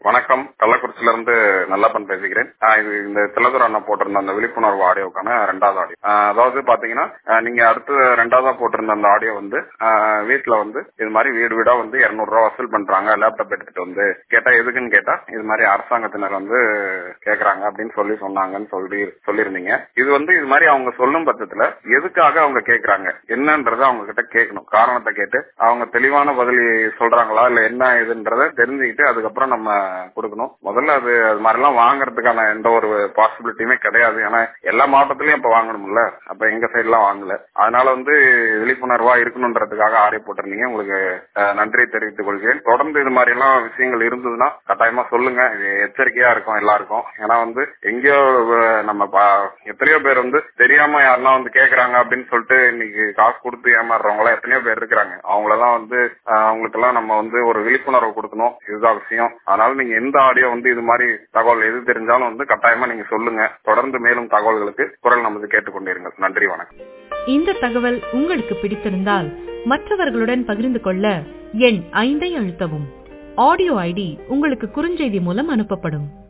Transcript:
வணக்கம் கள்ளக்குறிச்சியில இருந்து நல்லப்பன் பேசுகிறேன் ஆஹ் இது இந்த திலதுர அண்ணா போட்டிருந்த அந்த விழிப்புணர்வு ஆடியோக்கான ரெண்டாவது ஆடியோ ஆஹ் அதாவது பாத்தீங்கன்னா ஆஹ் நீங்க அடுத்து ரெண்டாவதா போட்டிருந்த அந்த ஆடியோ வந்து ஆஹ் வீட்டுல வந்து இது மாதிரி வீடு வீடா வந்து இருநூறு ரூபா வசூல் பண்றாங்க லேப்டாப் எடுத்துட்டு வந்து கேட்டா எதுக்குன்னு கேட்டா இது மாதிரி அரசாங்கத்தினர் வந்து கேக்குறாங்க அப்படின்னு சொல்லி சொன்னாங்கன்னு சொல்லி சொல்லியிருந்தீங்க இது வந்து இது மாதிரி அவங்க சொல்லும் பட்சத்துல எதுக்காக அவங்க கேக்குறாங்க என்னன்றத அவங்க கிட்ட கேட்கணும் காரணத்தை கேட்டு அவங்க தெளிவான பதில் சொல்றாங்களா இல்ல என்ன இதுன்றத தெரிஞ்சுக்கிட்டு அதுக்கப்புறம் நம்ம கொடுக்கணும் முதல்ல அது அது மாதிரிலாம் வாங்குறதுக்கான எந்த ஒரு பாசிபிலிட்டியுமே கிடையாது ஏன்னா எல்லா மாவட்டத்திலயும் இப்ப வாங்கணும்ல அப்ப எங்க சைட்லாம் வாங்கல அதனால வந்து விழிப்புணர்வா இருக்கணும்ன்றதுக்காக ஆரை போட்டிருந்தீங்க உங்களுக்கு அஹ், நன்றி தெரிவித்துக் கொள்கிறேன் தொடர்ந்து இது மாதிரி எல்லாம் விஷயங்கள் இருந்ததுன்னா கட்டாயமா சொல்லுங்க இது எச்சரிக்கையா இருக்கும் எல்லாருக்கும் ஏன்னா வந்து எங்கேயோ அஹ், நம்ம பா- எத்தனையோ பேர் வந்து தெரியாம யாருன்னா வந்து கேக்குறாங்க அப்படின்னு சொல்லிட்டு இன்னைக்கு காசு கொடுத்து ஏமாறுறவங்க எல்லாம் எத்தனையோ பேர் இருக்கிறாங்க அவங்களெல்லாம் வந்து அஹ், அவங்களுக்கெல்லாம் நம்ம வந்து ஒரு விழிப்புணர்வு கொடுக்கணும் இதுதான் விஷயம் அதனால நீங்க எந்த ஆடியோ வந்து இது மாதிரி தகவல் எது தெரிஞ்சாலும் வந்து கட்டாயமா நீங்க சொல்லுங்க தொடர்ந்து மேலும் தகவல்களுக்கு குரல் நமது கேட்டுக்கொண்டிருங்கள் நன்றி வணக்கம் இந்த தகவல் உங்களுக்கு பிடித்திருந்தால் மற்றவர்களுடன் பகிர்ந்து கொள்ள எண் ஐந்தை அழுத்தவும் ஆடியோ ஐடி உங்களுக்கு குறுஞ்செய்தி மூலம் அனுப்பப்படும்